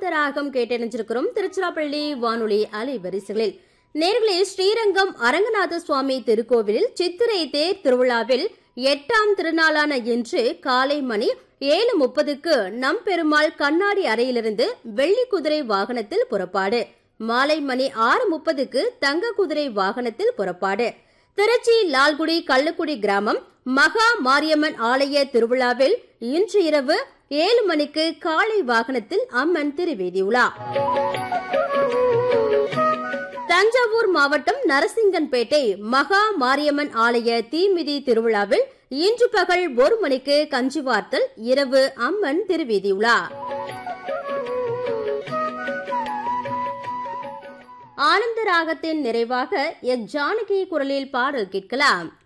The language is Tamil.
ஆனந்தராகம் கேட்டறிஞ்சிருக்கிறோம் திருச்சிராப்பள்ளி வானொலி அலைவரிசைகளில் நேர்களே ஸ்ரீரங்கம் அரங்கநாத சுவாமி திருக்கோவிலில் சித்திரை தேர் திருவிழாவில் எட்டாம் திருநாளான இன்று காலை மணி ஏழு முப்பதுக்கு நம்பெருமாள் கண்ணாடி அறையிலிருந்து வெள்ளி குதிரை வாகனத்தில் புறப்பாடு மாலை மணி ஆறு முப்பதுக்கு தங்க குதிரை வாகனத்தில் புறப்பாடு திருச்சி லால்குடி கள்ளுக்குடி கிராமம் மகா மாரியம்மன் ஆலய திருவிழாவில் இன்று இரவு ஏழு மணிக்கு காளை வாகனத்தில் அம்மன் திருவேதியுலா தஞ்சாவூர் மாவட்டம் நரசிங்கன்பேட்டை மகா மாரியம்மன் ஆலய தீமிதி திருவிழாவில் இன்று பகல் ஒரு மணிக்கு கஞ்சி வார்த்தல் இரவு அம்மன் திருவேதியுலா ஆனந்த ராகத்தின் நிறைவாக எஸ் ஜானகி குரலில் பாடல் கேட்கலாம்